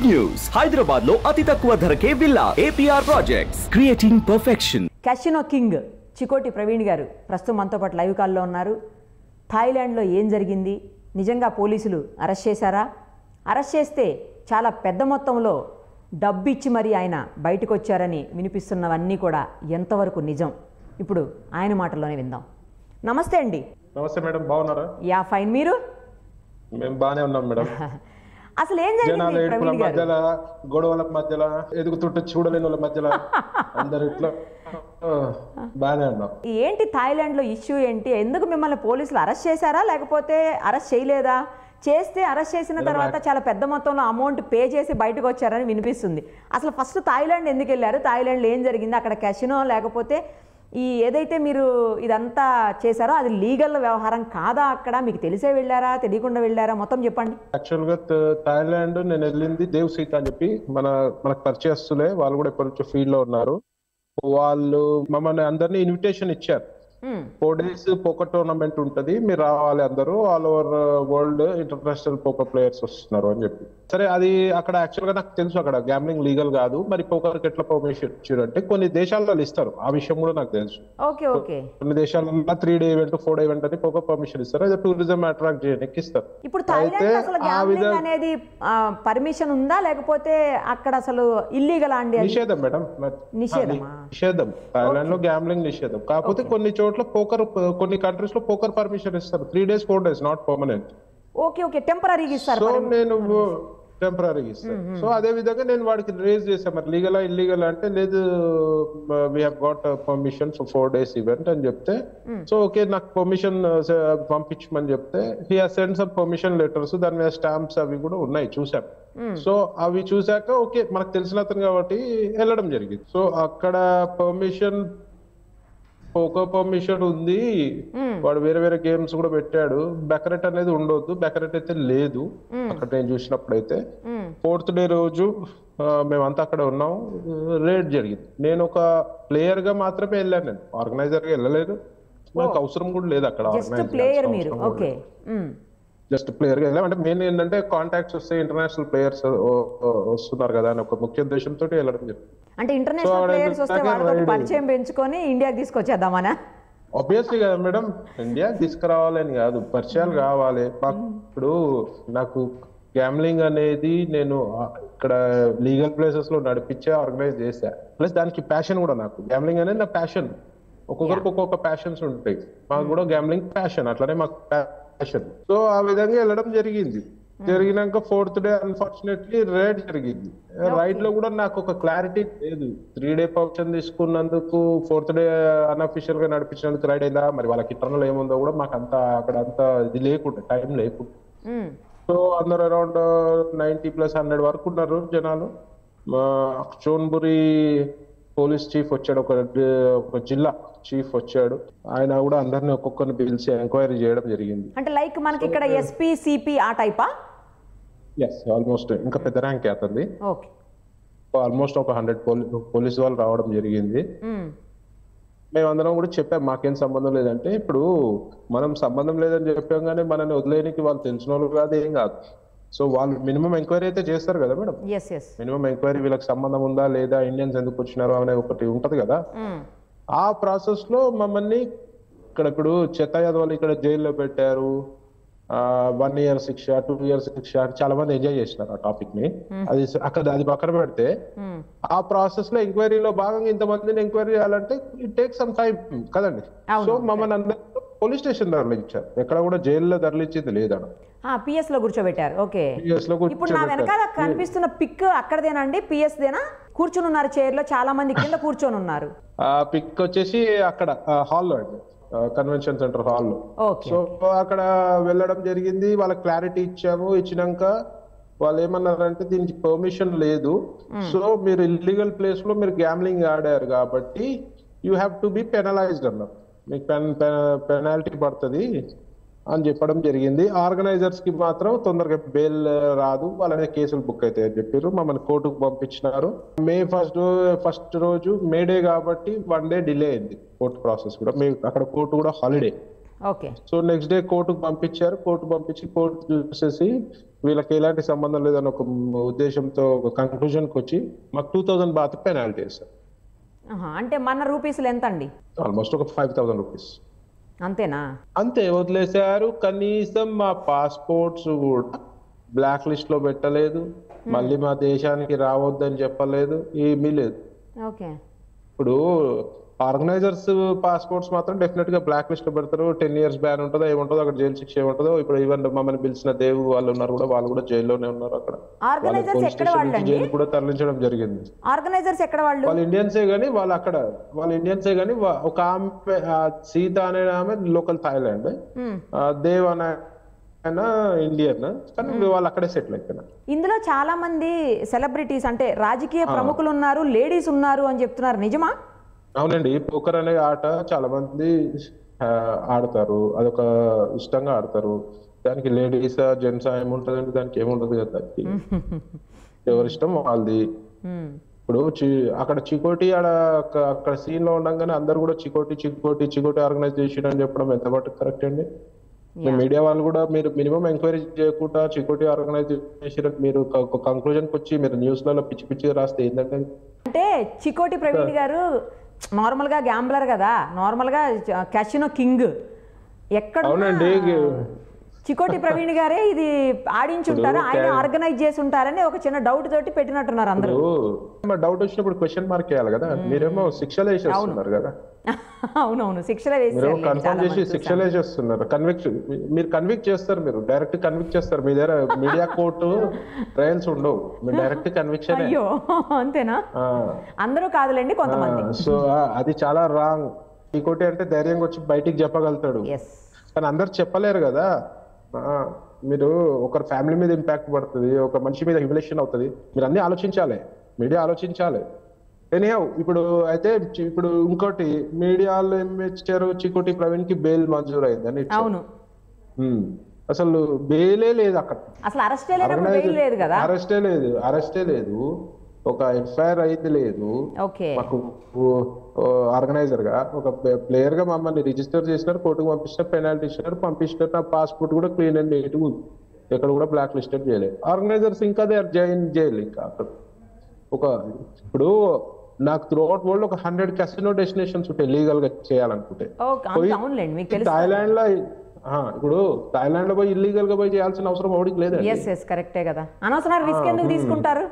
Good news Hyderabad లో అతి తక్కువ ధరకే villa APR projects creating perfection casino king Chikoti Praveen గారు ప్రస్తుతం మనతో పాటు లైవ్ కాల్లో ఉన్నారు థాయిలాండ్లో ఏం జరిగింది నిజంగా పోలీసులు అరెస్ట్ చేశారా అరెస్ట్ చేస్తే చాలా పెద్ద మొత్తంలో డబ్బు ఇచ్చి మరీ ఆయన బయటకు వచ్చారని వినిపిస్తున్నవన్నీ కూడా ఎంతవరకు నిజం ఇప్పుడు ఆయన మాటల్లోనే విందాం నమస్తే అండి నమస్తే మేడం బాగున్నారా యా ఫైన్ మీరు మేము బాగానే ఉన్నాం మేడం అసలు ఏం జనాల జరిగింది ఏడుపుల ప్రవీణ్ గారు మధ్యలో గొడవల మధ్యలో ఎదుగుతుంటే చూడలేని వాళ్ళ మధ్యలో అందరు ఇట్లా ఆ, బాగానే ఉన్నాం ఏంటి థాయిలాండ్లో ఇష్యూ ఏంటి ఎందుకు మిమ్మల్ని పోలీసులు అరెస్ట్ చేశారా లేకపోతే అరెస్ట్ చేయలేదా చేస్తే అరెస్ట్ చేసిన తర్వాత చాలా పెద్ద మొత్తంలో అమౌంట్ పే చేసి బయటకు వచ్చారని వినిపిస్తుంది అసలు ఫస్ట్ థాయిలాండ్ ఎందుకు వెళ్ళారు థాయిలాండ్లో ఏం జరిగింది అక్కడ క్యాసినో లేకపోతే ఈ ఏదైతే మీరు ఇదంతా చేశారో అది లీగల్ వ్యవహారం కాదా అక్కడ మీకు తెలిసే వెళ్ళారా తెలియకుండా వెళ్ళారా మొత్తం చెప్పండి యాక్చువల్ గా థ- థాయిలాండ్ నేను వెళ్ళింది దేవ్ సీత అని చెప్పి మన మనకు పరిచయస్తులే వాళ్ళు కూడా ఎప్పటి నుంచో ఫీల్డ్ లో ఉన్నారు వాళ్ళు మమ్మల్ని అందరినీ ఇన్విటేషన్ ఇచ్చారు మ్మ్. ఫోర్ డేస్ పోకర్ టోర్నమెంట్ ఉంటది మీరు రావాలి అందరూ all over world international poker players వస్తున్నారు అని చెప్పి సరే అది అక్కడ యాక్చువల్ గా నాకు తెలుసు అక్కడ గ్యాంబ్లింగ్ లీగల్ కాదు మరి పోకర్ ఎట్లా పర్మిషన్ ఇచ్చారు అంటే కొన్ని దేశాల్లో ఇస్తారు ఆ విషయం కూడా నాకు తెలుసు ఓకే ఓకే కొన్ని దేశాలలో three day event four day event అని పోకర్ పర్మిషన్ ఇస్తారు అదే టూరిజం అట్రాక్ట్ చేయడానికి ఇస్తారు ఇప్పుడు థాయిలాండ్ అయితే అసలు ఆ గ్యాంబ్లింగ్ విధంగా- అనేది పర్మిషన్ ఉందా లేకపోతే అక్కడ అసలు ఇల్లీగల్ అండి అది? నిషేధం మేడం నిషేధమా? నిషేధం థాయిలాండ్ లో గ్యాంబ్లింగ్ నిషేధం కాకపోతే కొన్ని చోట్ల పోకర్ కొన్ని కంట్రీస్ లో పోకర్ పర్మిషన్ ఇస్తారు three days four days not permanent okay okay టెంపరీగా ఇస్తారు సో పర్మి- నేను టెంపరీ ఇస్తాను సో అదే విధంగా నేను వాడికి రేజ్ చేశాను మరి లీగల్ ఇల్లీగల్ అంటే లేదు we have got permission for four days event అని చెప్తే సో ఓకే నాకు పర్మిషన్ పంపించమని చెప్తే he has send some permission letters దాని మీద స్టాంప్స్ అవి కూడా ఉన్నాయి చూసాం సో అవి చూసాక ఓకే మనకు తెలిసిన అతను కాబట్టి వెళ్ళడం జరిగింది సో అక్కడ పర్మిషన్ పోకో పర్మిషన్ ఉంది వాడు వేరే వేరే గేమ్స్ కూడా పెట్టాడు బెకరెట్ అనేది ఉండొద్దు బెకరెట్ అయితే లేదు అక్కడ నేను చూసినప్పుడైతే మ్మ్. ఫోర్త్ డే రోజు ఆ, మేమంతా అక్కడ ఉన్నాం రేడ్ జరిగింది నేను ఒక ప్లేయర్ గా మాత్రమే వెళ్ళాను నేను ఆర్గనైజర్ గా వెళ్ళలేదు నాకు అవసరం కూడా లేదు అక్కడ జస్ట్ ప్లేయర్ మీరు ఓకే మ్మ్. జస్ట్ ప్లేయర్ గా వెళ్ళాం అంటే మెయిన్ ఏంటంటే కాంటాక్ట్స్ వస్తే ఇంటర్నేషనల్ ప్లేయర్స్ వస్తున్నారు కదా అని ఒక ముఖ్య ఉద్దేశంతో వెళ్ళడం జరిగింది అంటే ఇంటర్నేషనల్ So, ప్లేయర్స్ వస్తే అలాగే వాళ్ళతో రైడ్ పరిచయం పెంచుకొని ఇండియాకి తీసుకొచ్చేద్దామనా ఆబ్వియస్లీ కదా మేడం ఇండియా తీసుకురావాలని కాదు పరిచయాలు కావాలి మాకు ఇప్పుడు నాకు గ్యామ్లింగ్ అనేది నేను ఆ, ఇక్కడ లీగల్ ప్లేసెస్ లో నడిపించే ఆర్గనైజ్ చేశా ప్లస్ దానికి ప్యాషన్ కూడా నాకు గ్యామ్లింగ్ అనేది నా ప్యాషన్ ఒక్కొక్కరికి ఒక్కొక్క ప్యాషన్స్ ఉంటాయి మాకు కూడా గ్యామ్లింగ్ ప్యాషన్ అట్లనే మాకు ప్యాషన్ సో ఆ విధంగా వెళ్ళడం జరిగింది జరిగినాక ఫోర్త్ డే అన్ఫార్చునేట్లీ రైడ్ జరిగింది రైడ్ లో కూడా నాకు ఒక క్లారిటీ లేదు త్రీ డే పర్మిషన్ తీసుకున్నందుకు ఫోర్త్ డే అన్అఫిషియల్ గా నడిపించినందుకు రైడ్ అయిందా మరి వాళ్ళకి ఇంటర్నల్ ఏముందో కూడా మాకు అంత అక్కడ అంత ఇది లేకుండా టైం లేకుండా మ్మ్. సో అందరు అరౌండ్ నైన్టీ ప్లస్ హండ్రెడ్ వరకు ఉన్నారు జనాలు మా చోన్బురి పోలీస్ చీఫ్ వచ్చాడు ఒక ఒక జిల్లా చీఫ్ వచ్చాడు ఆయన కూడా అందరిని ఒక్కొక్కరిని పిలిచి ఎంక్వైరీ చేయడం జరిగింది అంటే లైక్ మనకి ఇక్కడ ఎస్పీ సిపి ఆ టైపా ఎస్ ఆల్మోస్ట్ ఇంకా పెద్ద ర్యాంక్ అవుతుంది ఓకే ఆల్మోస్ట్ ఒక హండ్రెడ్ పోలీస్ వాళ్ళు రావడం జరిగింది మ్మ్. మేమందరం కూడా చెప్పాం మాకేం సంబంధం లేదంటే ఇప్పుడు మనం సంబంధం లేదని చెప్పాం కానీ మనల్ని వదిలేనికి వాళ్ళు తెలిసిన వాళ్ళు కాదు ఏం కాదు సో వాళ్ళు మినిమం ఎంక్వైరీ అయితే చేస్తారు కదా madam yes yes minimum enquiry వీళ్ళకి సంబంధం ఉందా లేదా ఇండియన్స్ ఎందుకు వచ్చినారు అనే ఒకటి ఉంటది కదా ఆ ప్రాసెస్ లో మమ్మల్ని ఇక్కడ ఇప్పుడు చెత్త యాదవ్ ఇక్కడ జైల్లో పెట్టారు వన్ ఇయర్ శిక్ష టూ ఇయర్స్ శిక్ష అని చాలా మంది ఎంజాయ్ చేసినారు ఆ టాపిక్ ని అది అక్కడ అది పక్కన పెడితే ఆ ప్రాసెస్ లో ఎంక్వైరీలో భాగంగా ఇంతమందిని ఎంక్వైరీ చేయాలంటే ఇట్ టేక్ సమ్ టైం కదండి అవును. సో మమ్మల్ని అందరూ పోలీస్ స్టేషన్ తరలించారు ఎక్కడ కూడా జైల్లో తరలించింది లేదన్న పిఎస్ లో కూర్చోబెట్టారు ఓకే PS లో ఇప్పుడు నా వెనకాల కూర్చోబెట్టారు కనిపిస్తున్న పిక్ అక్కడదేనండి పిఎస్ దేనా కూర్చుని ఉన్నారు చైర్ లో చాలా మంది కింద కూర్చొని ఉన్నారు ఆ పిక్ వచ్చేసి అక్కడ హాల్లో అండి కన్వెన్షన్ సెంటర్ హాల్లో ఓకే సో అక్కడ వెళ్ళడం జరిగింది వాళ్ళకి క్లారిటీ ఇచ్చాము ఇచ్చినాక వాళ్ళు ఏమన్నారంటే దీనికి పర్మిషన్ లేదు సో మీరు ఇల్లీగల్ ప్లేస్ లో మీరు గ్యామ్లింగ్ ఆడారు కాబట్టి you have to be penalised అన్నారు మీకు పెన్ పెనాల్టీ పడుతుంది అని చెప్పడం జరిగింది ఆర్గనైజర్స్ కి మాత్రం తొందరగా బెయిల్ రాదు వాళ్ళనే కేసులు బుక్ అవుతాయి అని చెప్పారు మమ్మల్ని కోర్టుకు పంపించినారు మే ఫస్ట్ ఫస్ట్ రోజు మే డే కాబట్టి వన్ డే డిలే అయింది కోర్టు ప్రాసెస్ కూడా మే అక్కడ కోర్టు కూడా holiday okay so next day కోర్టుకు పంపించారు కోర్టు పంపించి కోర్టు చూసేసి వీళ్ళకి ఎలాంటి సంబంధం లేదని ఒక ఉద్దేశంతో ఒక కంక్లూజన్కి వచ్చి మాకు టూ థౌజండ్ బాత్ పెనాల్టీ వేశారు ఆహా, అంటే మన రూపీసులు ఎంత అండి ఆల్మోస్ట్ ఒక ఫైవ్ థౌసండ్ రూపీస్ అంతేనా అంతే వదిలేశారు కనీసం మా పాస్పోర్ట్స్ కూడా బ్లాక్ లిస్ట్ లో పెట్టలేదు మళ్ళీ మా దేశానికి రావద్దని చెప్పలేదు ఏమీ లేదు ఓకే ఇప్పుడు ఆర్గనైజర్స్ పాస్పోర్ట్స్ మాత్రం డెఫినెట్ గా బ్లాక్ లిస్ట్ లో పెడతారు టెన్ ఇయర్స్ బ్యాన్ ఉంటుందో ఏముంటుందో అక్కడ జైలు శిక్ష ఏముంటుందో ఇప్పుడు ఈవెన్ మమ్మల్ని పిలిచిన దేవు వాళ్ళు ఉన్నారు కూడా వాళ్ళు కూడా జైల్లోనే ఉన్నారు అక్కడ వాళ్ళని ఆర్గనైజర్స్ పోలీస్ ఎక్కడ స్టేషన్ నుంచి వాళ్ళండి జైలు కూడా తరలించడం జరిగింది ఆర్గనైజర్స్ ఎక్కడ వాళ్ళు వాళ్ళు ఇండియన్సే గానీ వాళ్ళు అక్కడ వాళ్ళు ఇండియన్సే గానీ వా- ఒక ఆమె ఆ సీత అనే ఆమె లోకల్ థాయిలాండ్ మ్మ్. దేవ్ అనే ఆయన ఇండియన్ కానీ వాళ్ళు అక్కడే సెటిల్ అయిపోయినారు ఇందులో చాలా మంది సెలబ్రిటీస్ అంటే రాజకీయ ప్రముఖులు ఉన్నారు లేడీస్ ఉన్నారు అని చెప్తున్నారు నిజమా అవునండి పోకర్ అనే ఆట చాలా మంది ఆ, ఆడతారు అదొక ఇష్టంగా ఆడతారు దానికి లేడీస్ జెంట్స్ ఏముంటదండి దానికి ఏముంటది కదా దానికి ఎవరి ఇష్టం వాళ్ళది మ్మ్. ఇప్పుడు చి- అక్కడ చికోటి ఆడ అక్క- అక్కడ సీన్ లో ఉండగానే అందరు కూడా చికోటి చికోటి చికోటి ఆర్గనైజ్ చేసి అని చెప్పడం ఎంత మటుకు కరెక్ట్ అండి మీడియా వాళ్ళు కూడా మీరు మినిమం ఎంక్వైరీ చేయకుండా చికోటి ఆర్గనైజ్ చేసిన మీరు ఒక కంక్లూజన్ కి వచ్చి మీరు న్యూస్ లలో పిచ్చి పిచ్చిగా రాస్తే ఏంటంటే అంటే చికోటి ప్రవీణ్ గారు నార్మల్గా గ్యాంబ్లర్ కదా నార్మల్గా క్యాషినో కింగ్ ఎక్కడ అవునండి చికోటి ప్రవీణ్ గారే ఇది ఆడించుంటారు ఆయన ఆర్గనైజ్ చేసి ఉంటారని ఒక చిన్న డౌట్ తోటి పెట్టినట్టున్నారు అందరూ ఇప్పుడు డౌట్ వచ్చినప్పుడు క్వశ్చన్ మార్క్ వేయాలి కదా మీరేమో శిక్షలు వేసేస్తున్నారు కదా అవునవును శిక్షణ మీరేమో వేసి కన్ఫర్మ్ చేసి శిక్షలు వేసేస్తున్నారు కన్విక్ట్ మీరు కన్విక్ట్ చేస్తారు మీరు డైరెక్ట్ కన్విక్ట్ చేస్తారు మీ దగ్గర మీడియా కోర్టు ట్రయల్స్ ఉండవు మీరు డైరెక్ట్ కన్విక్షన్ అయ్యో అంతేనా అందరూ కాదులేండి కొంతమంది సో అది చాలా రాంగ్ ఇంకోటి అంటే ధైర్యంగా వచ్చి బయటికి చెప్పగలుగుతాడు ఎస్ కానీ అందరు చెప్పలేరు కదా ఆ, మీరు ఒకరి ఫ్యామిలీ మీద ఇంపాక్ట్ పడుతుంది ఒక మనిషి మీద హ్యూమిలేషన్ అవుతుంది మీరు అన్ని ఆలోచించాలి మీడియా ఆలోచించాలి ఎనీహౌ ఇప్పుడు అయితే చి- ఇప్పుడు ఇంకోటి మీడియాలో ఏం ఇచ్చారు చికోటి ప్రవీణ్ కి బెయిల్ మంజూరు అయిందని ఇచ్చారు. అవును ఉమ్. అసలు బెయిలే లేదు అక్కడ అసలు అరెస్ట్ లేనప్పుడు బెయిల్ లేదు కదా అరెస్టే లేదు అరెస్టే లేదు ఒక ఎఫ్ఐఆర్ అయితే లేదు ఓకే మాకు ఆర్గనైజర్ గా ఒక ప్లేయర్ గా మమ్మల్ని రిజిస్టర్ చేసినారు కోర్టుకు పంపించినారు పెనాల్టీ ఇచ్చినారు పంపించినారు నా పాస్పోర్ట్ కూడా క్లీన్ అండ్ నీట్ ఉంది ఎక్కడ కూడా బ్లాక్ లిస్టెడ్ చేయలేదు ఆర్గనైజర్స్ ఇంకా దే జైన్ జైలు ఇంకా అక్కడ ఒక ఇప్పుడు నాకు త్రూ అవుట్ వరల్డ్ ఒక హండ్రెడ్ కసినో డెస్టినేషన్స్ ఉంటాయి లీగల్ గా చేయాలనుకుంటే ఓకే అంత అవునులేండి మీకు తెలుసు థాయిలాండ్ లో ఆ, ఇప్పుడు థాయిలాండ్ లో పోయి ఇల్లీగల్ గా పోయి చేయాల్సిన అవసరం ఎవరికి లేదండి ఎస్ ఎస్ కరెక్టే కదా అనవసరం రిస్క్ ఎందుకు తీసుకుంటారు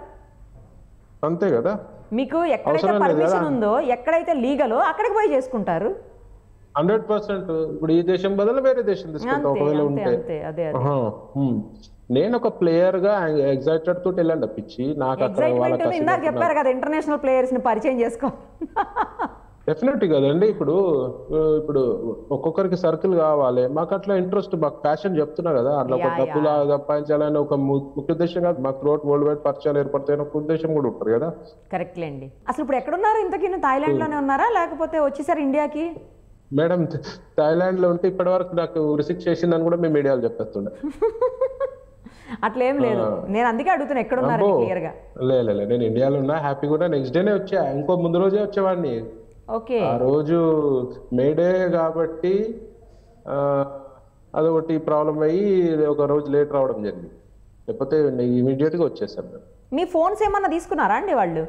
అంతే కదా మీకు ఎక్కడైతే అవసరం లేదు పర్మిషన్ కదా. ఉందో ఎక్కడైతే లీగలో అక్కడికి పోయి చేసుకుంటారు హండ్రెడ్ పర్సెంట్ ఇప్పుడు ఈ దేశం బదులు వేరే దేశం తీసుకుంటా అంతే ఒకవేళ అంతే ఉంటే అంతే అదే అదే ఆహా, హ్మ్. నేను ఒక ప్లేయర్ గా ఎగ్జైటెడ్ తోటి వెళ్ళండి తప్పించి నాకు అక్కడ ఎగ్జైట్మెంట్ వాళ్ళకి ఇందాక చెప్పారు కదా ఇంటర్నేషనల్ ప్లేయర్స్ ని పరిచయం చేసుకో డెఫినెట్ కదండి ఇప్పుడు ఆ, ఇప్పుడు ఒక్కొక్కరికి సర్కిల్ కావాలి మాకు అట్లా ఇంట్రెస్ట్ మాకు ప్యాషన్ చెప్తున్నా కదా అట్లా ఒక యా, యా. డబ్బులు సంపాదించాలని ఒక ము- ముఖ్య ఉద్దేశం కాదు మాకు రోడ్ వరల్డ్ వైడ్ పరిచయాలు ఏర్పడతాయని ఒక ఉద్దేశం కూడా ఉంటుంది కదా కరెక్ట్ లేండి అసలు ఇప్పుడు ఎక్కడున్నారు ఇంతకీ థాయిలాండ్ లోనే ఉన్నారా లేకపోతే వచ్చేసారు ఇండియాకి మేడం థాయిలాండ్ లో ఉంటే ఇప్పటి వరకు నాకు రిసిక్ చేసిందని కూడా మేము మీడియాలో చెప్పేస్తుండే అట్లేం లేదు నేను అందుకే అడుగుతున్నా ఎక్కడున్నారు అబ్బో. క్లియర్ గా లే లే, లే, నేను ఇండియాలో ఉన్నా హ్యాపీగా ఉన్నా నెక్స్ట్ డేనే వచ్చా ఇంకో ముందు రోజే వచ్చేవాడిని ఓకే ఆ రోజు మేడే కాబట్టి ఆ, అదొకటి ప్రాబ్లం అయ్యి ఒక రోజు లేట్ రావడం జరిగింది లేకపోతే ఇమీడియట్ గా వచ్చేసాను నేను మీ ఫోన్స్ ఏమన్నా తీసుకున్నారా అండి వాళ్ళు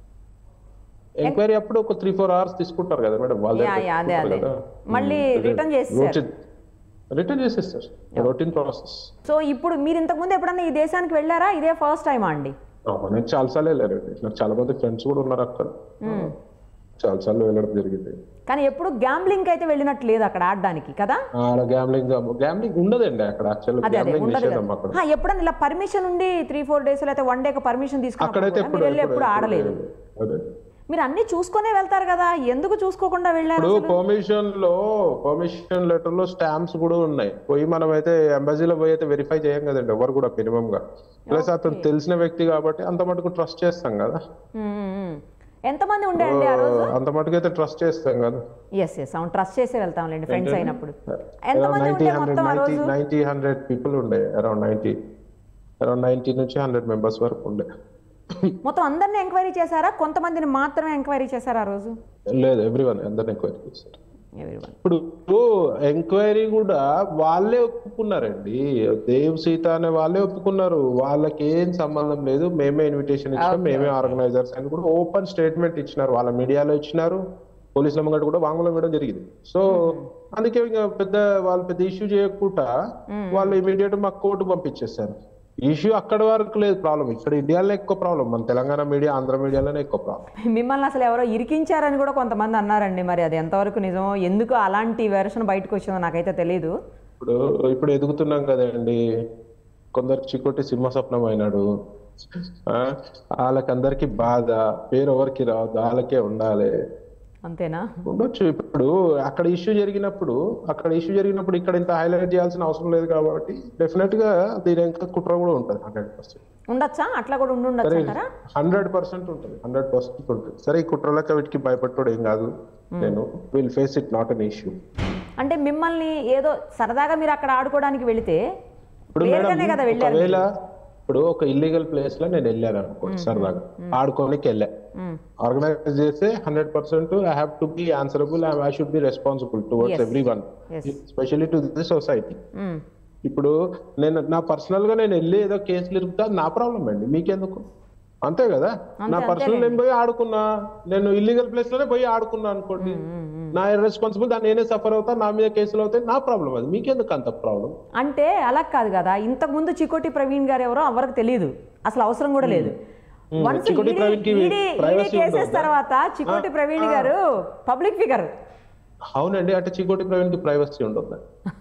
ఎంక్వైరీ అప్పుడు ఒక త్రీ ఫోర్ అవర్స్ తీసుకుంటారు కదా మేడం వాళ్ళ యా, యా, అదే, అదే. మళ్ళీ return చేసేసారు. రిటర్న్ చేసేస్తారు రొటీన్ ప్రాసెస్ సో ఇప్పుడు మీరు ఇంతకు ముందు ఎప్పుడన్నా ఈ దేశానికి వెళ్ళారా ఇదే ఫస్ట్ టైమా అండి నేను చాలాసార్లు వెళ్ళానండి నాకు చాలా మంది ఫ్రెండ్స్ కూడా ఉన్నారు అక్కడ చాలాసార్లు వెళ్ళడం జరిగింది కానీ ఎప్పుడు గ్యాంబ్లింగ్ అయితే వెళ్ళినట్టు లేదు అక్కడ ఆడడానికి కదా ఆడ గ్యామ్లింగ్ గ్యామ్లింగ్ ఉండదండి అక్కడ యాక్చువల్ అదే అదే గ్యామ్లింగ్ ఉండదు నిషేధం కదా అక్కడ హా, ఎప్పుడన్నా ఇలా పర్మిషన్ ఉండి త్రీ ఫోర్ డేస్ లేకపోతే వన్ డే పర్మిషన్ అక్కడైతే తీసుకున్నప్పుడు ఎప్పుడు మీరు వెళ్ళి ఎప్పుడు ఆడలేదు అదే మీరు అన్ని చూసుకునే వెళ్తారు కదా ఎందుకు చూసుకోకుండా వెళ్ళారు ఇప్పుడు పర్మిషన్ లో పర్మిషన్ లెటర్ లో స్టాంప్స్ కూడా ఉన్నాయి పోయి మనం అయితే ఎంబసీలో పోయి అయితే వెరిఫై చేయం కదండి ఎవరు కూడా మినిమం గా ప్లస్ అతను తెలిసిన వ్యక్తి కాబట్టి అంత మటుకు ట్రస్ట్ చేస్తాం కదా మ్మ్, మ్మ్. ఎంతమంది ఉండే అండి ఆ రోజు అంత మటుకు అయితే ట్రస్ట్ చేస్తాం కదా ఎస్ ఎస్ అవును ట్రస్ట్ చేసే వెళ్తాంలేండి ఫ్రెండ్స్ అయినప్పుడు ఎంతమంది నైన్టీ ఉండే హండ్రెడ్ మొత్తం ఆ నైన్టీ రోజు నైన్టీ హండ్రెడ్ పీపుల్ ఉండే అరౌండ్ నైన్టీ అరౌండ్ నైన్టీ నుంచి హండ్రెడ్ మెంబర్స్ వరకు ఉండే మొత్తం అందరిని ఎంక్వైరీ చేశారా కొంతమందిని మాత్రమే ఎంక్వైరీ చేశారా ఆ రోజు లేదు ఎవ్రీ వన్ అందరిని ఎంక్వైరీ చేస్తారు ఎవ్రీవన్ ఇప్పుడు ఎంక్వైరీ కూడా వాళ్ళే ఒప్పుకున్నారండి దేవ్ సీత అనే వాళ్ళే ఒప్పుకున్నారు వాళ్ళకి ఏం సంబంధం లేదు మేమే ఇన్విటేషన్ ఇచ్చాం Okay, మేమే ఆర్గనైజర్స్ అని కూడా ఓపెన్ స్టేట్మెంట్ ఇచ్చినారు వాళ్ళ మీడియాలో ఇచ్చినారు పోలీసుల ముంగట కూడా వాంగ్మూలం ఇవ్వడం జరిగింది సో అందుకే ఇంకా పెద్ద వాళ్ళు పెద్ద ఇష్యూ చేయకుండా వాళ్ళు ఇమీడియట్ మాకు కోర్టు పంపించేస్తారు ఇష్యూ అక్కడ వరకు లేదు ప్రాబ్లం ఇక్కడ ఇండియాలో ఎక్కువ ప్రాబ్లం మన తెలంగాణ మీడియా ఆంధ్ర మీడియాలోనే ఎక్కువ ప్రాబ్లం మిమ్మల్ని అసలు ఎవరో ఇరికించారని కూడా కొంతమంది అన్నారండి మరి అది ఎంతవరకు నిజమో ఎందుకు అలాంటి వెర్షన్ బయటకు వచ్చిందో నాకైతే తెలియదు ఇప్పుడు ఇప్పుడు ఎదుగుతున్నాం కదండి కొందరు చికోటి సింహ స్వప్నం అయినాడు ఆ, వాళ్ళకందరికి బాధ పేరు ఎవరికి రాదు వాళ్ళకే ఉండాలి అంతేనా ఉండొచ్చు ఇప్పుడు అక్కడ ఇష్యూ జరిగినప్పుడు అక్కడ ఇష్యూ జరిగినప్పుడు ఇక్కడ ఇంత హైలైట్ చేయాల్సిన అవసరం లేదు కాబట్టి డెఫినెట్ గా దీని ఇంకా కుట్ర కూడా ఉంటుంది హండ్రెడ్ పర్సెంట్ ఉండొచ్చా అట్లా కూడా ఉండి ఉండొచ్చు అంటారా హండ్రెడ్ పర్సెంట్ ఉంటుంది హండ్రెడ్ పర్సెంట్ ఉంటుంది సరే ఈ కుట్రలకి వీటికి భయపట్టుడు ఏం కాదు నేను will face it not an issue అంటే మిమ్మల్ని ఏదో సరదాగా మీరు అక్కడ ఆడుకోవడానికి వెళితే ఇప్పుడు వేరుగానే మేడం కదా వెళ్ళారు ఒకవేళ ఇప్పుడు ఒక ఇల్లీగల్ ప్లేస్ లో నేను వెళ్ళాను అనుకోండి సరదాగా ఆడుకోనికి వెళ్ళా మ్మ్. ఆర్గనైజ్ చేస్తే hundred percent I have to be answerable I should be responsible towards Yes. Everyone Yes. Specially to the society మ్మ్. ఇప్పుడు నేను నా పర్సనల్ గా నేను వెళ్ళి ఏదో కేసులు ఇరుకుతా నా ప్రాబ్లం అండి మీకెందుకు అంతే కదా నా అంతే, పర్సనల్ నేను పోయి ఆడుకున్నా నేను ఇల్లీగల్ ప్లేస్ లోనే పోయి ఆడుకున్నా అనుకోండి నా రెస్పాన్సిబుల్ దాన్ని నేనే సఫర్ అవుతా నా మీద కేసులు అవుతాయి నా ప్రాబ్లం అది మీకెందుకు అంత ప్రాబ్లం అంటే అలా కాదు కదా ఇంతకు ముందు చికోటి ప్రవీణ్ గారు ఎవరో ఎవరికి తెలియదు అసలు అవసరం కూడా లేదు మ్మ్. వన్స్ చికోటి ప్రవీణ్కి privacy కేసెస్ ఉండదా? తర్వాత చికోటి ప్రవీణ్ గారు పబ్లిక్ ఫిగర్ అవునండి అంటే చికోటి ప్రవీణ్ కి ప్రైవసీ ఉండదు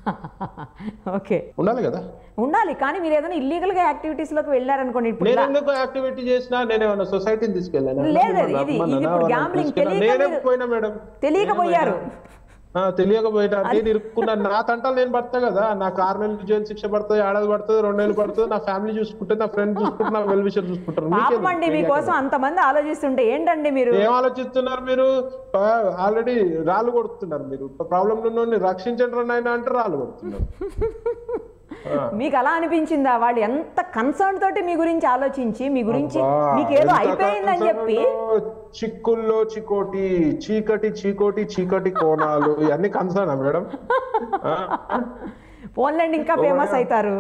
ఓకే ఉండాలి కదా ఉండాలి కానీ మీరు ఏదైనా ఇల్లీగల్ గా యాక్టివిటీస్ లోకి వెళ్ళారనుకోండి ఇప్పుడు నేను ఇలా- ఎందుకు యాక్టివిటీ చేసినా నేను ఏమైనా సొసైటీని తీసుకెళ్ళాను లేదు, లేదు, ఇది- ఇది ఇప్పుడు gambling తెలియక నేనే మీరు- పోయినా మేడం తెలియకపోయారు ఆ, తెలియకపోయినా నేను ఇరుక్కున్నా నా తంటాలు నేను పడతా కదా నాకు ఆరు నెలలు జైలు శిక్ష పడుతుంది ఏడాది పడుతుంది రెండు నెలలు పడుతుంది నా ఫ్యామిలీ చూసుకుంటే నా ఫ్రెండ్ చూసుకుంటే నా వెల్ విషర్ చూసుకుంటారు పాపం అండి మీకేందుకు? మీకోసం అంతమంది ఆలోచిస్తుంటే ఏంటండి మీరు ఏం ఆలోచిస్తున్నారు మీరు ఆల్రెడీ రాళ్ళు కొడుతున్నారు మీరు ప్రాబ్లం ఉన్న రక్షించండి నాయన అంటే రాళ్ళు కొడుతున్నారు ఆ. మీకు అలా అనిపించిందా వాళ్ళు ఎంత కన్సర్న్ తోటి మీ గురించి ఆలోచించి మీ గురించి అబ్బా, మీకు ఏదో ఎంత అయిపోయిందని చెప్పి కన్సర్న్లో చిక్కుల్లో చికోటి చీకటి చీకోటి చీకటి కోణాలు ఇవన్నీ కన్సర్నా మేడం ఆ? ఫోన్లండి ఇంకా ఫేమస్ అవుతారు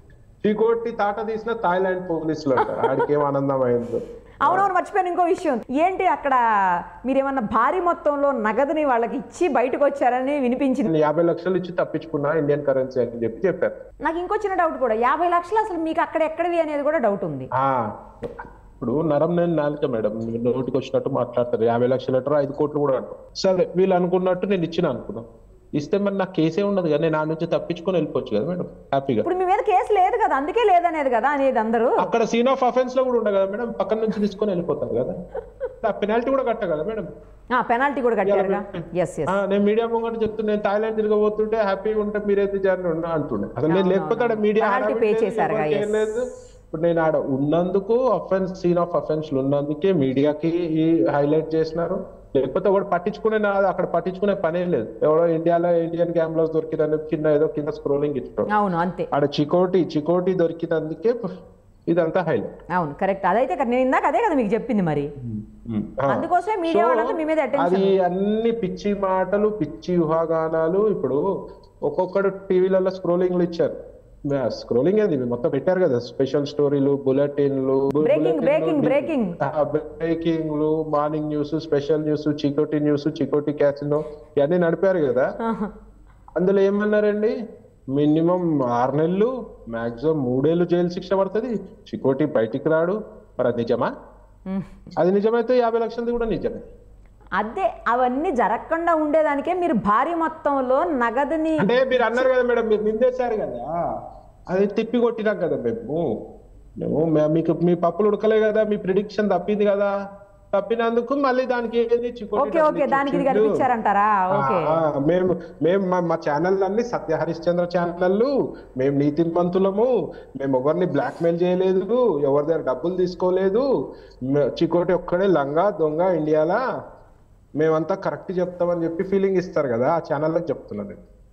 చీకోటి తాట తీసిన థాయిలాండ్ పోలీసులు అంటారు ఆడికి ఏం ఆనందం అయిందో అవునవును మర్చిపోయాను ఇంకో విషయం ఏంటి అక్కడ మీరేమన్నా భారీ మొత్తంలో నగదుని వాళ్ళకి ఇచ్చి బయటకు వచ్చారని వినిపించింది నేను యాభై లక్షలు ఇచ్చి తప్పించుకున్నా ఇండియన్ కరెన్సీ అని చెప్పి చెప్పారు నాకు ఇంకో చిన్న డౌట్ కూడా యాభై లక్షలు అసలు మీకు అక్కడ ఎక్కడివి అనేది కూడా డౌట్ ఉంది ఆ, ఇప్పుడు నరం నేను నాలుక మేడం నోటికి వచ్చినట్టు మాట్లాడతారు యాభై లక్షలు అంటారు ఐదు కోట్లు కూడా అంటారు సరే వీళ్ళు అనుకున్నట్టు నేను ఇచ్చిన అనుకున్నా ఇస్తే మరి నాకు కేసే ఉండదు కదా నేను ఆ నుంచి తప్పించుకొని వెళ్ళిపోవచ్చు కదా మేడం హ్యాపీగా ఇప్పుడు మీ మీద కేసు లేదు కదా అందుకే లేదనేది కదా అనేది అందరూ అక్కడ సీన్ ఆఫ్ అఫెన్స్ లో కూడా ఉండదు కదా మేడం పక్కన నుంచి తీసుకొని వెళ్ళిపోతారు కదా ఆ పెనాల్టీ కూడా కట్ట కదా మేడం పెనాల్టీ కూడా కట్టారుగా ఎస్ ఎస్ ఆ, నేను మీడియా ముంగట చెప్తున్నా నేను థాయిలాండ్ తిరగబోతుంటే హ్యాపీగా ఉంటే మీరైతే జాయిన్ ఉన్నా అంటుండే అసలు నేను లేకపోతే ఆడ మీడియా Penalty pay చేశారుగా, yes. లేదు ఇప్పుడు నేను ఆడ ఉన్నందుకు అఫెన్స్ సీన్ ఆఫ్ అఫెన్స్ ఉన్నందుకే మీడియాకి హైలైట్ చేసినారు లేకపోతే ఒకటి పట్టించుకునే నా అక్కడ పట్టించుకునే పనే లేదు ఎవడో ఇండియాలో ఇండియన్ గ్యాంబ్లర్స్ దొరికిందని కింద ఏదో కింద స్క్రోలింగ్ ఇచ్చారు అవును అంతే ఆడ చికోటి చికోటి దొరికినందుకే ఇదంతా హైలైట్ అవును కరెక్ట్ అదైతే కదా- నేను ఇందాక అదే కదా మీకు చెప్పింది మరి అందుకోసమే మీడియా వాళ్ళంతా మీ మీద attention. అది అన్ని పిచ్చి మాటలు పిచ్చి ఊహాగానాలు ఇప్పుడు ఒక్కొక్కడు టీవీలలో స్క్రోలింగ్లు ఇచ్చారు స్క్రోలింగ్ ఏంది ఇవి మొత్తం పెట్టారు కదా స్పెషల్ స్టోరీలు బులెటిన్లు Breaking, breaking, breaking. బ్రేకింగ్లు morning news special news Chikoti news Chikoti casino ఇవన్నీ నడిపారు కదా ఆహా. అందులో ఏమన్నారండి మినిమం ఆరు నెలలు మాక్సిమం మూడేళ్ళు జైలు శిక్ష పడుతుంది చికోటి బయటికి రాడు మరి అది నిజమా ఉమ్. అది నిజమైతే యాభై లక్షలది కూడా నిజమే అదే అవన్నీ జరగకుండా ఉండేదానికే మీరు భారీ మొత్తంలో నగదుని అంటే మీరు అన్నారు కదా మేడం మీరు నిందేశారు కదా అది తిప్పి కొట్టినాం కదా మేము మేము మే- మీకు మీ పప్పులు ఉడకలే కదా మీ ప్రిడిక్షన్ తప్పింది కదా తప్పినందుకు మళ్ళీ దానికి ఏంది చికోటి ఓకే డబ్బులు ఓకే దానికి ఇది ఇచ్చిండు. కల్పించారంటారా ఓకే ఆ, ఆ, మేము మేము మా- మా ఛానల్ అన్ని సత్య హరిశ్చంద్ర ఛానళ్ళు మేము నీతిమంతులము మేము ఎవరిని బ్లాక్ మెయిల్ చేయలేదు ఎవరి దగ్గర డబ్బులు తీసుకోలేదు మే- చికోటి ఒక్కడే లంగా దొంగ ఇండియాలా మేమంతా కరెక్ట్ చెప్తామని చెప్పి ఫీలింగ్ ఇస్తారు కదా ఆ ఛానల్కి చెప్తున్నాను నేను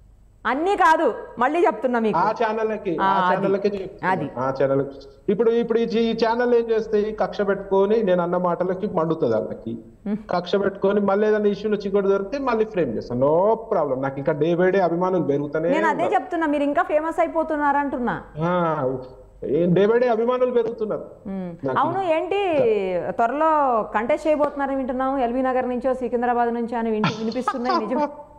అన్నీ కాదు మళ్ళీ చెప్తున్నా మీకు ఆ ఛానళ్ళకి ఆ, ఆ అది. ఛానళ్ళకి అది. ఆ ఛానల్ ఇప్పుడు ఇప్పుడు ఈ- ఈ ఛానల్ ఏం చేస్తాయి కక్ష పెట్టుకొని నేను అన్న మాటలకి మండుతుంది వాళ్ళకి కక్ష పెట్టుకొని మళ్ళీ ఏదైనా ఇష్యూలో చిక్కుడు దొరికితే మళ్ళీ ఫ్రేమ్ చేస్తాను నో ప్రాబ్లం నాకు ఇంకా డే బై డే అభిమానులు పెరుగుతానే నేను అదే చెప్తున్నా మీరు ఇంకా ఫేమస్ అయిపోతున్నారు అంటున్నా డే బై డే అభిమానులు పెరుగుతున్నారు ఉమ్. అవును ఏంటి త్వరలో కంటెస్ట్ చేయబోతున్నారని వింటున్నాము ఎల్బీ నగర్ నుంచో సికింద్రాబాద్ నుంచో అని వింటి వినిపిస్తున్నాయి నిజం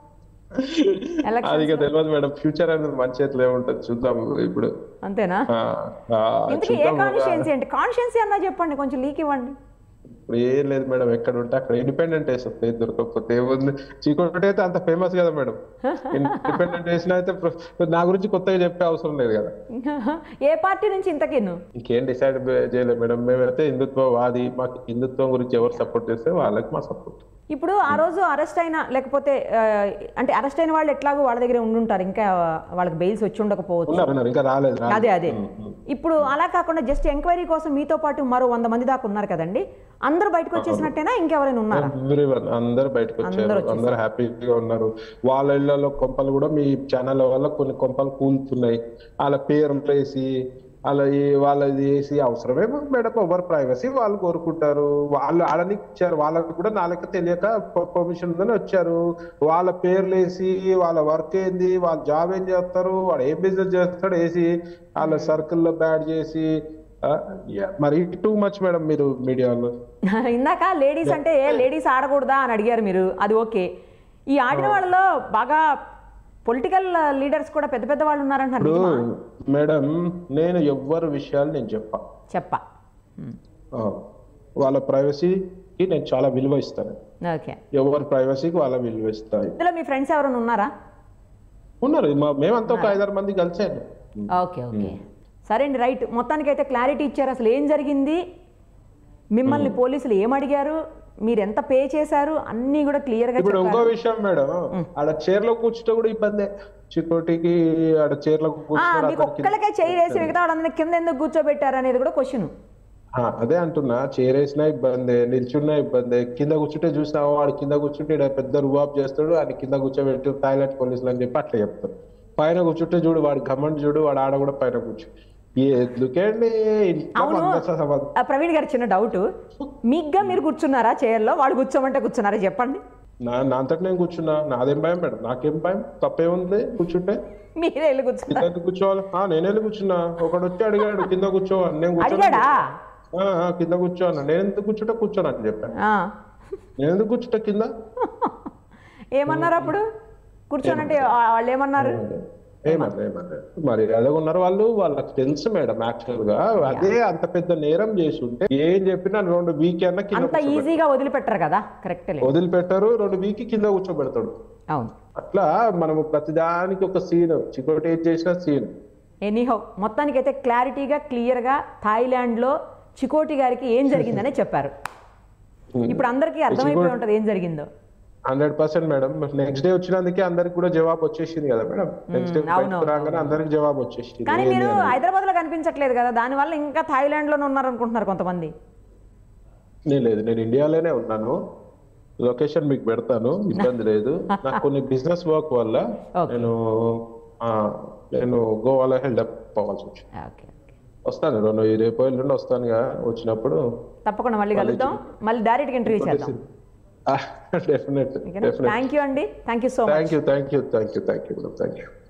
ఎలక్షన్ అది ఇక తెలియదు మేడం ఫ్యూచర్ అనేది మంచి చేతిలో ఏముంటది చూద్దాం ఇప్పుడు అంతేనా ఆ, ఆ, ఇంతకీ ఏ చూద్దాం కాన్షియన్సీ ఏంటి కాన్షియన్సీ అన్నా చెప్పండి కొంచెం లీక్ ఇవ్వండి ఇప్పుడు ఏం లేదు మేడం ఎక్కడ ఉంటే అక్కడ ఇండిపెండెంట్ వేస్తుంది పేరు దొరకకపోతే ఏముంది చీకొట్టి అయితే అంత ఫేమస్ కదా మేడం ఇండిపెండెంట్ వేసిన అయితే ప్ర- నా గురించి కొత్తగా చెప్పే అవసరం లేదు కదా ఏ పార్టీ నుంచి ఇంతకిన్ను ఇంకేం డిసైడ్ చేయలేదు మేడం మేమైతే హిందుత్వవాది మాకు హిందుత్వం గురించి ఎవరు సపోర్ట్ చేస్తే వాళ్ళకి మా సపోర్ట్ ఇప్పుడు ఆ రోజు అరెస్ట్ అయిన లేకపోతే ఆ, అంటే అరెస్ట్ అయిన వాళ్ళు ఎట్లాగో వాళ్ళ దగ్గర ఉండుంటారు ఇంకా వాళ్ళకి బెయిల్స్ వచ్చి ఉండకపోవచ్చు ఉన్నారు ఉన్నారు ఇంకా రాలేదు రాలేదు. అదే అదే ఇప్పుడు అలా కాకుండా జస్ట్ ఎంక్వైరీ కోసం మీతో పాటు మరో వంద మంది దాకా ఉన్నారు కదండి అందరూ బయటకు వచ్చేసినట్టేనా ఇంకెవరైనా ఉన్నారా Everyone, అందరు బయటకు వచ్చారు అందరు హ్యాపీగా ఉన్నారు వాళ్ళ ఇళ్లలో కొంపలు కూడా మీ ఛానల్ వల్ల కొన్ని కొంపలు కూలుతున్నాయి వాళ్ళ పేర్లు వేసి వాళ్ళ ఈ- వాళ్ళది వేసి అవసరమే మేడం ఎవరు ప్రైవసీ వాళ్ళు కోరుకుంటారు వాళ్ళు ఆడనికి ఇచ్చారు వాళ్ళకి కూడా నాలుక తెలియక పర్మిషన్ ఉందని వచ్చారు వాళ్ళ పేర్లు వేసి వాళ్ళ వర్క్ ఏంది వాళ్ళ జాబ్ ఏం చేస్తారు వాడు ఏం బిజినెస్ చేస్తాడు వేసి వాళ్ళ సర్కిల్లో బ్యాడ్ చేసి ఆ, yeah, మరి టూ మచ్ మేడం మీరు మీడియాలో ఇందాక లేడీస్ అంటే ఏ లేడీస్ ఆడకూడదా అని అడిగారు మీరు అది ఓకే ఈ ఆడిన వాళ్ళలో బాగా పొలిటికల్ లీడర్స్ కూడా పెద్ద పెద్ద వాళ్ళు ఉన్నారంటున్నారు ఇప్పుడు నిజమా? మేడం నేను ఎవ్వరి విషయాలు నేను చెప్పా చెప్పా ఆ, వాళ్ళ ప్రైవసీకి నేను చాలా విలువ ఇస్తాను ఓకే ఎవరి ప్రైవసీకి వాళ్ళ విలువ ఇస్తాను ఇందులో మీ ఫ్రెండ్స్ ఎవరైనా ఉన్నారా ఉన్నారు మా- మేమంతా ఒక ఐదారు మంది కలిసాను ఓకే ఓకే సరే అండి రైట్ మొత్తానికి అయితే క్లారిటీ ఇచ్చారు అసలు ఏం జరిగింది మిమ్మల్ని పోలీసులు ఏం అడిగారు మీరు ఎంత పే చేశారు అన్నీ కూడా క్లియర్గా ఇప్పుడు ఇంకో చెప్పారు విషయం మేడం ఆడ చైర్లో కూర్చుంటే కూడా ఇబ్బందే చికోటికి ఆడ చైర్లో ఆ, కూర్చుంటే మీకు ఒక్కళ్ళకే చేయి వేసి మిగతా వాళ్ళందరినీ కింద ఎందుకు కూర్చోబెట్టారు అనేది కూడా క్వశ్చన్ అదే అంటున్నా చైర్ వేసినా ఇబ్బందే నిల్చున్నా ఇబ్బందే కింద కూర్చుంటే చూసినావా వాడు కింద కూర్చుంటే ఈడ పెద్ద రుబాబ్ చేస్తాడు ఆయన కింద కూర్చోబెట్టి టాయిలెట్ పోలీసులు అని చెప్పి అట్లా చెప్తారు పైన కూర్చుంటే చూడు వాడు గమండి చూడు వాడు ఆడ కూడా పైన కూర్చో ఎందుకండి ఇంట్లో అవును. మందస సమాధి. ఆ, ప్రవీణ్ గారు చిన్న డౌట్ మీగ్గా మీరు కూర్చున్నారా చైర్లో వాడు కూర్చోమంటే కూర్చున్నారా చెప్పండి నా నా అంతటి నేను కూర్చున్నా నాదేం భయం మేడం నాకేం భయం తప్పేముంది కూర్చుంటే మీరే వెళ్ళి కూర్చున్నారు కింద ఎందుకు కూర్చోవాలి ఆ నేనే కూర్చున్నా ఒకడు వచ్చి అడిగాడు కింద కూర్చో అని నేను కూర్చోను. అడిగాడా ఆ, ఆ, కింద కూర్చో అన్న నేను ఎందుకు కూర్చుంటే కూర్చోను అని చెప్పాను ఆ. నేను ఎందుకు కూర్చుంటే కింద ఏమన్నారు అప్పుడు కూర్చోనంటే వా- వాళ్ళు ఏమన్నారు ఏమన్నా ఏమన్నా మరి అదే ఉన్నారు వాళ్ళు వాళ్ళకి తెలుసు మేడం యాక్చువల్ గా అదే అంత పెద్ద నేరం చేసి ఉంటే ఏం చెప్పినా రెండు వీక్ అన్న కింద అంత కూర్చోబెడతాడు. ఈజీగా వదిలిపెట్టరు కదా కరెక్ట్ లేదు వదిలిపెట్టారు రెండు వీక్ కింద కూర్చోబెడతాడు అవును అట్లా మనము ప్రతిదానికి ఒక సీన్ చికోటి ఏం చేసిన సీన్ ఎనీహౌ మొత్తానికి అయితే క్లారిటీగా క్లియర్గా థాయిలాండ్లో చికోటి గారికి ఏం జరిగిందనే చెప్పారు ఇప్పుడు అందరికీ అర్థమైపోయి ఉంటుంది ఏం జరిగిందో hundred percent madam next day వచ్చినందుకే అందరికి కూడా జవాబు వచ్చేసింది కదా మేడం నెక్స్ట్ డే అవును, రాగానే అందరికి జవాబు వచ్చేసింది కానీ ఏంది మీరు అని. హైదరాబాద్లో కనిపించట్లేదు కదా దానివల్ల ఇంకా థాయిలాండ్లోనే ఉన్నారనుకుంటున్నారు కొంతమంది నేను లేదు నేను ఇండియాలోనే ఉన్నాను లొకేషన్ మీకు పెడతాను ఇబ్బంది లేదు నాకు కొన్ని బిజినెస్ వర్క్ వల్ల Okay. నేను ఆ, నేను గోవాలో హెల్డప్ పోవాల్సి వచ్చింది ఓకే ఓకే వస్తాను రెండు ఈ రేపు ఎల్లుండి వస్తానుగా వచ్చినప్పుడు తప్పకుండా మళ్ళీ కలుద్దాం మళ్ళీ డైరెక్ట్గా ఇంటర్వ్యూ చేద్దాం డెఫినెట్ డెఫినెట్ థ్యాంక్ యూ అండి thank you so much thank you thank you thank you thank you thank you